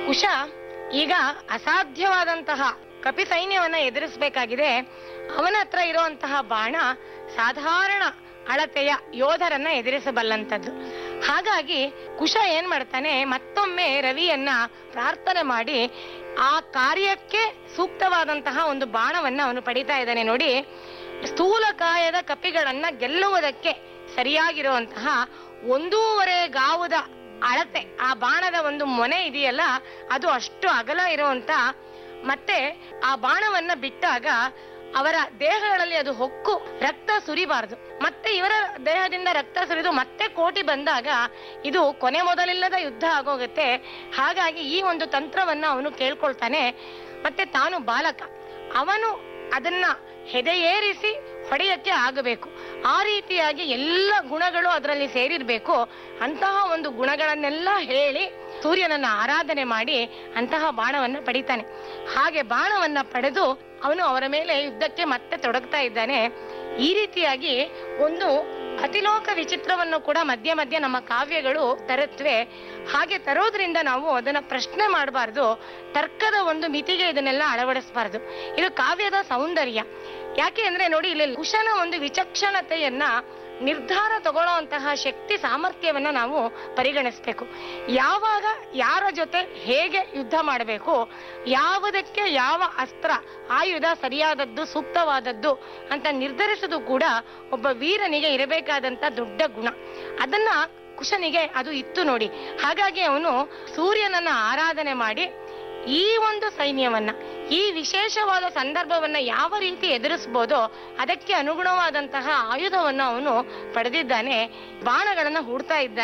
ಕುಶ ಈಗ ಅಸಾಧ್ಯವಾದಂತಹ ಕಪಿ ಸೈನ್ಯವನ್ನ ಎದುರಿಸಬೇಕಾಗಿದೆ ಅವನ ಹತ್ರ ಇರುವಂತಹ ಬಾಣ ಸಾಧಾರಣ ಅಳತೆಯ ಯೋಧರನ್ನ ಎದುರಿಸಬಲ್ಲಂತದ್ದು ಹಾಗಾಗಿ ಕುಶ ಏನ್ ಮಾಡ್ತಾನೆ ಮತ್ತೊಮ್ಮೆ ರವಿಯನ್ನ ಪ್ರಾರ್ಥನೆ ಮಾಡಿ ಆ ಕಾರ್ಯಕ್ಕೆ ಸೂಕ್ತವಾದಂತಹ ಒಂದು ಬಾಣವನ್ನ ಅವನು ಪಡಿತಾ ಇದ್ದಾನೆ ನೋಡಿ ಸ್ಥೂಲಕಾಯದ ಕಪಿಗಳನ್ನ ಗೆಲ್ಲುವುದಕ್ಕೆ ಸರಿಯಾಗಿರುವಂತಹ ಒಂದೂವರೆ ಗಾವುದ ಅಳತೆ ಆ ಬಾಣದ ಒಂದು ಮೊನೆ ಇದೆಯಲ್ಲ ಅದು ಅಷ್ಟು ಅಗಲ ಇರುವಂತ ಮತ್ತೆ ಆ ಬಾಣವನ್ನ ಬಿಟ್ಟಾಗ ಅವರ ದೇಹಗಳಲ್ಲಿ ಅದು ಹೊಕ್ಕು ರಕ್ತ ಸುರಿಬಾರದು ಮತ್ತೆ ಇವರ ದೇಹದಿಂದ ರಕ್ತ ಸುರಿದು ಮತ್ತೆ ಕೋಟಿ ಬಂದಾಗ ಇದು ಕೊನೆ ಮೊದಲಿಲ್ಲದ ಯುದ್ಧ ಆಗೋಗುತ್ತೆ ಹಾಗಾಗಿ ಈ ಒಂದು ತಂತ್ರವನ್ನ ಅವನು ಕೇಳ್ಕೊಳ್ತಾನೆ ಮತ್ತೆ ತಾನು ಬಾಲಕ ಅವನು ಅದನ್ನ ಹೆದೆಯೇರಿಸಿ ಹೊಡೆಯಕ್ಕೆ ಆಗಬೇಕು ಆ ರೀತಿಯಾಗಿ ಎಲ್ಲ ಗುಣಗಳು ಅದರಲ್ಲಿ ಸೇರಿರ್ಬೇಕು ಅಂತಹ ಒಂದು ಗುಣಗಳನ್ನೆಲ್ಲ ಹೇಳಿ ಸೂರ್ಯನನ್ನ ಆರಾಧನೆ ಮಾಡಿ ಅಂತಹ ಬಾಣವನ್ನ ಪಡಿತಾನೆ ಹಾಗೆ ಬಾಣವನ್ನ ಪಡೆದು ಅವನು ಅವರ ಮೇಲೆ ಯುದ್ಧಕ್ಕೆ ಮತ್ತೆ ತೊಡಗ್ತಾ ಇದ್ದಾನೆ ಈ ರೀತಿಯಾಗಿ ಒಂದು ಅತಿಲೋಕ ವಿಚಿತ್ರವನ್ನು ಕೂಡ ಮಧ್ಯ ಮಧ್ಯ ನಮ್ಮ ಕಾವ್ಯಗಳು ತರುತ್ತವೆ ಹಾಗೆ ತರೋದ್ರಿಂದ ನಾವು ಅದನ್ನ ಪ್ರಶ್ನೆ ಮಾಡಬಾರ್ದು ತರ್ಕದ ಒಂದು ಮಿತಿಗೆ ಇದನ್ನೆಲ್ಲ ಅಳವಡಿಸಬಾರ್ದು ಇದು ಕಾವ್ಯದ ಸೌಂದರ್ಯ ಯಾಕೆ ಅಂದ್ರೆ ನೋಡಿ ಇಲ್ಲಿ ಕುಶನ ಒಂದು ವಿಚಕ್ಷಣತೆಯನ್ನ ನಿರ್ಧಾರ ತಗೊಳ್ಳುವಂತಹ ಶಕ್ತಿ ಸಾಮರ್ಥ್ಯವನ್ನ ನಾವು ಪರಿಗಣಿಸ್ಬೇಕು ಯಾವಾಗ ಯಾರ ಜೊತೆ ಹೇಗೆ ಯುದ್ಧ ಮಾಡಬೇಕು ಯಾವುದಕ್ಕೆ ಯಾವ ಅಸ್ತ್ರ ಆಯುಧ ಸರಿಯಾದದ್ದು ಸೂಕ್ತವಾದದ್ದು ಅಂತ ನಿರ್ಧರಿಸುವುದು ಕೂಡ ಒಬ್ಬ ವೀರನಿಗೆ ಇರಬೇಕಾದಂತ ದೊಡ್ಡ ಗುಣ ಅದನ್ನ ಕುಶನಿಗೆ ಅದು ಇತ್ತು ನೋಡಿ ಹಾಗಾಗಿ ಅವನು ಸೂರ್ಯನನ್ನ ಆರಾಧನೆ ಮಾಡಿ ಈ ಒಂದು ಸೈನ್ಯವನ್ನ ಈ ವಿಶೇಷವಾದ ಸಂದರ್ಭವನ್ನ ಯಾವ ರೀತಿ ಎದುರಿಸಬಹುದೋ ಅದಕ್ಕೆ ಅನುಗುಣವಾದಂತಹ ಆಯುಧವನ್ನು ಅವನು ಪಡೆದಿದ್ದಾನೆ ಬಾಣಗಳನ್ನ ಹೂಡ್ತಾ ಇದ್ದಾನೆ